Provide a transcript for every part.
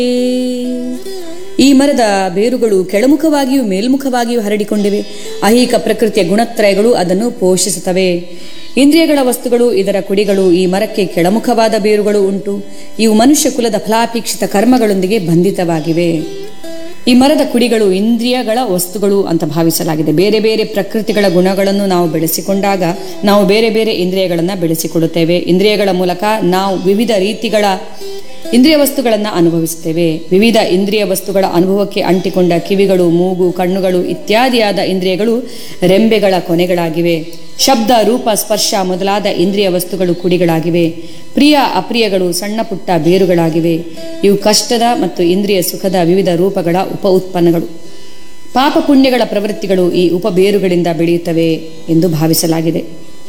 ಈ ಮರದ ಬೇರುಗಳು ಕೆಳಮುಖವಾಗಿಯೂ ಮೇಲ್ಮುಖವಾಗಿಯೂ ಹರಡಿಕೊಂಡಿವೆ ಐಹಿಕ ಪ್ರಕೃತಿಯ ಗುಣತ್ರಯಗಳು ಅದನ್ನು ಪೋಷಿಸುತ್ತವೆ ಇಂದ್ರಿಯಗಳ ವಸ್ತುಗಳು ಇದರ ಕುಡಿಗಳು ಈ ಮರಕ್ಕೆ ಕೆಳಮುಖವಾದ ಬೇರುಗಳು ಉಂಟು ಇವು ಮನುಷ್ಯ ಕುಲದ ಫಲಾಪೇಕ್ಷಿತ ಕರ್ಮಗಳೊಂದಿಗೆ ಬಂಧಿತವಾಗಿವೆ ಈ ಮರದ ಕುಡಿಗಳು ಇಂದ್ರಿಯಗಳ ವಸ್ತುಗಳು ಅಂತ ಭಾವಿಸಲಾಗಿದೆ ಬೇರೆ ಬೇರೆ ಪ್ರಕೃತಿಗಳ ಗುಣಗಳನ್ನು ನಾವು ಬೆಳೆಸಿಕೊಂಡಾಗ ನಾವು ಬೇರೆ ಬೇರೆ ಇಂದ್ರಿಯಗಳನ್ನು ಬೆಳೆಸಿಕೊಡುತ್ತೇವೆ ಇಂದ್ರಿಯಗಳ ಮೂಲಕ ನಾವು ವಿವಿಧ ರೀತಿಗಳ ಇಂದ್ರಿಯ ವಸ್ತುಗಳನ್ನು ಅನುಭವಿಸುತ್ತೇವೆ ವಿವಿಧ ಇಂದ್ರಿಯ ವಸ್ತುಗಳ ಅನುಭವಕ್ಕೆ ಅಂಟಿಕೊಂಡ ಕಿವಿಗಳು ಮೂಗು ಕಣ್ಣುಗಳು ಇತ್ಯಾದಿಯಾದ ಇಂದ್ರಿಯಗಳು ರೆಂಬೆಗಳ ಕೊನೆಗಳಾಗಿವೆ ಶಬ್ದ ರೂಪ ಸ್ಪರ್ಶ ಮೊದಲಾದ ಇಂದ್ರಿಯ ವಸ್ತುಗಳು ಕುಡಿಗಳಾಗಿವೆ ಪ್ರಿಯ ಅಪ್ರಿಯಗಳು ಸಣ್ಣ ಪುಟ್ಟ ಬೇರುಗಳಾಗಿವೆ ಇವು ಕಷ್ಟದ ಮತ್ತು ಇಂದ್ರಿಯ ಸುಖದ ವಿವಿಧ ರೂಪಗಳ ಉಪ ಉತ್ಪನ್ನಗಳು ಪಾಪ ಪುಣ್ಯಗಳ ಪ್ರವೃತ್ತಿಗಳು ಈ ಉಪಬೇರುಗಳಿಂದ ಬೆಳೆಯುತ್ತವೆ ಎಂದು ಭಾವಿಸಲಾಗಿದೆ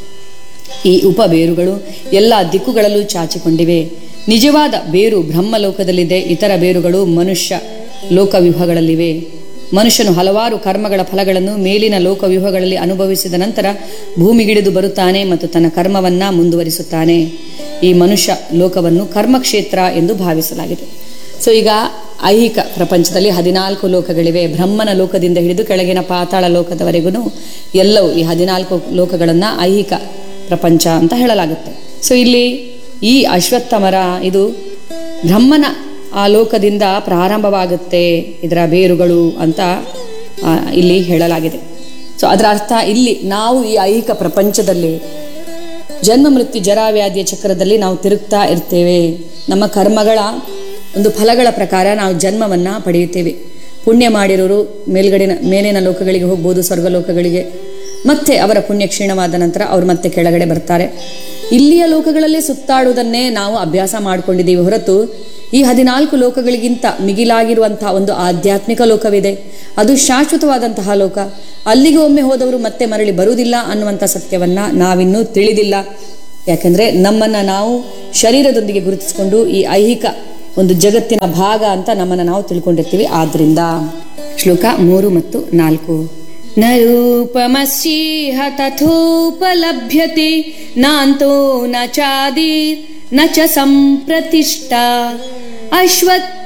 ಈ ಉಪಬೇರುಗಳು ಎಲ್ಲ ದಿಕ್ಕುಗಳಲ್ಲೂ ಚಾಚಿಕೊಂಡಿವೆ ನಿಜವಾದ ಬೇರು ಬ್ರಹ್ಮಲೋಕದಲ್ಲಿದೆ ಇತರ ಬೇರುಗಳು ಮನುಷ್ಯ ಲೋಕವ್ಯೂಹಗಳಲ್ಲಿವೆ ಮನುಷ್ಯನು ಹಲವಾರು ಕರ್ಮಗಳ ಫಲಗಳನ್ನು ಮೇಲಿನ ಲೋಕವ್ಯೂಹಗಳಲ್ಲಿ ಅನುಭವಿಸಿದ ನಂತರ ಭೂಮಿಗಿಳಿದು ಬರುತ್ತಾನೆ ಮತ್ತು ತನ್ನ ಕರ್ಮವನ್ನ ಮುಂದುವರಿಸುತ್ತಾನೆ ಈ ಮನುಷ್ಯ ಲೋಕವನ್ನು ಕರ್ಮಕ್ಷೇತ್ರ ಎಂದು ಭಾವಿಸಲಾಗಿದೆ ಸೊ ಈಗ ಐಹಿಕ ಪ್ರಪಂಚದಲ್ಲಿ ಹದಿನಾಲ್ಕು ಲೋಕಗಳಿವೆ ಬ್ರಹ್ಮನ ಲೋಕದಿಂದ ಹಿಡಿದು ಕೆಳಗಿನ ಪಾತಾಳ ಲೋಕದವರೆಗೂ ಎಲ್ಲವೂ ಈ ಹದಿನಾಲ್ಕು ಲೋಕಗಳನ್ನು ಐಹಿಕ ಪ್ರಪಂಚ ಅಂತ ಹೇಳಲಾಗುತ್ತೆ ಸೊ ಇಲ್ಲಿ ಈ ಅಶ್ವತ್ಥ ಮರ ಇದು ಬ್ರಹ್ಮನ ಆ ಲೋಕದಿಂದ ಪ್ರಾರಂಭವಾಗುತ್ತೆ ಇದರ ಬೇರುಗಳು ಅಂತ ಆ, ಇಲ್ಲಿ ಹೇಳಲಾಗಿದೆ ಸೊ ಅದರ ಅರ್ಥ ಇಲ್ಲಿ ನಾವು ಈ ಐಹಿಕ ಪ್ರಪಂಚದಲ್ಲಿ ಜನ್ಮ ಮೃತ್ಯು ಜರಾವ್ಯಾಧಿಯ ಚಕ್ರದಲ್ಲಿ ನಾವು ತಿರುಗ್ತಾ ಇರ್ತೇವೆ ನಮ್ಮ ಕರ್ಮಗಳ ಒಂದು ಫಲಗಳ ಪ್ರಕಾರ ನಾವು ಜನ್ಮವನ್ನ ಪಡೆಯುತ್ತೇವೆ ಪುಣ್ಯ ಮಾಡಿರೋರು ಮೇಲ್ಗಡಿನ ಮೇಲಿನ ಲೋಕಗಳಿಗೆ ಹೋಗ್ಬೋದು ಸ್ವರ್ಗ ಲೋಕಗಳಿಗೆ ಮತ್ತೆ ಅವರ ಪುಣ್ಯ ಕ್ಷೀಣವಾದ ನಂತರ ಅವರು ಮತ್ತೆ ಕೆಳಗಡೆ ಬರ್ತಾರೆ ಇಲ್ಲಿಯ ಲೋಕಗಳಲ್ಲೇ ಸುತ್ತಾಡುವುದನ್ನೇ ನಾವು ಅಭ್ಯಾಸ ಮಾಡಿಕೊಂಡಿದ್ದೀವಿ ಹೊರತು ಈ ಹದಿನಾಲ್ಕು ಲೋಕಗಳಿಗಿಂತ ಮಿಗಿಲಾಗಿರುವಂತಹ ಒಂದು ಆಧ್ಯಾತ್ಮಿಕ ಲೋಕವಿದೆ ಅದು ಶಾಶ್ವತವಾದಂತಹ ಲೋಕ ಅಲ್ಲಿಗೆ ಒಮ್ಮೆ ಹೋದವರು ಮತ್ತೆ ಮರಳಿ ಬರುವುದಿಲ್ಲ ಅನ್ನುವಂಥ ಸತ್ಯವನ್ನ ನಾವಿನ್ನೂ ತಿಳಿದಿಲ್ಲ ಯಾಕಂದ್ರೆ ನಮ್ಮನ್ನ ನಾವು ಶರೀರದೊಂದಿಗೆ ಗುರುತಿಸಿಕೊಂಡು ಈ ಐಹಿಕ ಒಂದು ಜಗತ್ತಿನ ಭಾಗ ಅಂತ ನಮ್ಮನ್ನ ನಾವು ತಿಳ್ಕೊಂಡಿರ್ತೀವಿ ಆದ್ರಿಂದ ಶ್ಲೋಕ ಮೂರು ಮತ್ತು ನಾಲ್ಕು ನ ರೂಪಮಸ್ಯೇಹ ತಥೋಪಲಭ್ಯತೆ ನಾಂತೋ ನ ಚಾದಿರ್ ನ ಚ ಸಂಪ್ರತಿಷ್ಠಾ ಅಶ್ವತ್ಥ